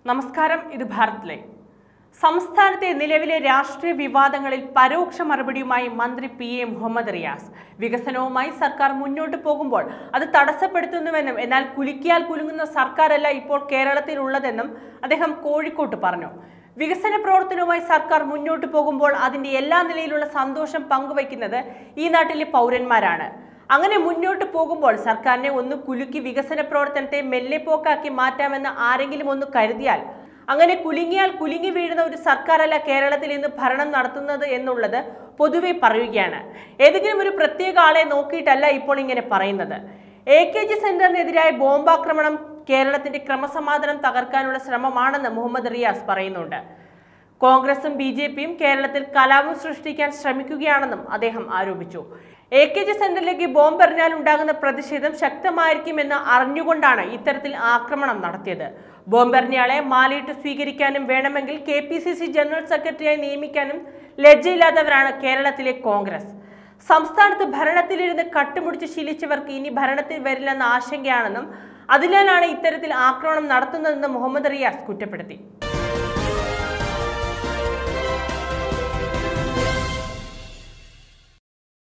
നമസ്കാരം ഇത് ഭാരത് ലൈവ് സംസ്ഥാനത്തെ നിലവിലെ രാഷ്ട്രീയ വിവാദങ്ങളിൽ പരോക്ഷ മറുപടിയുമായി മന്ത്രി പി എ മുഹമ്മദ് റിയാസ് വികസനവുമായി സർക്കാർ മുന്നോട്ട് പോകുമ്പോൾ അത് തടസ്സപ്പെടുത്തുന്നുവെന്നും എന്നാൽ കുലുക്കിയാൽ കുലുങ്ങുന്ന സർക്കാരല്ല ഇപ്പോൾ കേരളത്തിൽ ഉള്ളതെന്നും അദ്ദേഹം കോഴിക്കോട്ട് പറഞ്ഞു വികസന പ്രവർത്തനവുമായി സർക്കാർ മുന്നോട്ട് പോകുമ്പോൾ അതിന്റെ എല്ലാ നിലയിലുള്ള സന്തോഷം പങ്കുവയ്ക്കുന്നത് ഈ നാട്ടിലെ പൗരന്മാരാണ് അങ്ങനെ മുന്നോട്ട് പോകുമ്പോൾ സർക്കാരിനെ ഒന്ന് കുലുക്കി വികസന പ്രവർത്തനത്തെ മെല്ലെപ്പോക്കാക്കി മാറ്റാമെന്ന് ആരെങ്കിലും ഒന്ന് കരുതിയാൽ അങ്ങനെ കുലുങ്ങിയാൽ കുലുങ്ങി വീഴുന്ന ഒരു സർക്കാരല്ല കേരളത്തിൽ ഇന്ന് ഭരണം നടത്തുന്നത് എന്നുള്ളത് പൊതുവെ പറയുകയാണ് ഏതെങ്കിലും ഒരു പ്രത്യേക ആളെ നോക്കിയിട്ടല്ല ഇപ്പോൾ ഇങ്ങനെ പറയുന്നത് എ കെ ജി സെന്ററിനെതിരായ ബോംബാക്രമണം കേരളത്തിന്റെ ക്രമസമാധാനം തകർക്കാനുള്ള ശ്രമമാണെന്ന് മുഹമ്മദ് റിയാസ് പറയുന്നുണ്ട് കോൺഗ്രസും ബി ജെ പിയും കേരളത്തിൽ കലാപം സൃഷ്ടിക്കാൻ ശ്രമിക്കുകയാണെന്നും അദ്ദേഹം ആരോപിച്ചു എ കെ ജി സെന്ററിലേക്ക് ബോംബ് എറിഞ്ഞാൽ ഉണ്ടാകുന്ന പ്രതിഷേധം ശക്തമായിരിക്കുമെന്ന് അറിഞ്ഞുകൊണ്ടാണ് ഇത്തരത്തിൽ ആക്രമണം നടത്തിയത് ബോംബെറിഞ്ഞയാളെ മാലയിട്ട് സ്വീകരിക്കാനും വേണമെങ്കിൽ K P C C general സെക്രട്ടറിയായി നിയമിക്കാനും ലജ്ജയില്ലാത്തവരാണ് കേരളത്തിലെ കോൺഗ്രസ് സംസ്ഥാനത്ത് ഭരണത്തിലിരുന്ന് കട്ടുമുടിച്ച് ശീലിച്ചവർക്ക് ഇനി ഭരണത്തിൽ വരില്ലെന്ന ആശങ്കയാണെന്നും അതിനാലാണ് ഇത്തരത്തിൽ ആക്രമണം നടത്തുന്നതെന്ന് മുഹമ്മദ് റിയാസ് കുറ്റപ്പെടുത്തി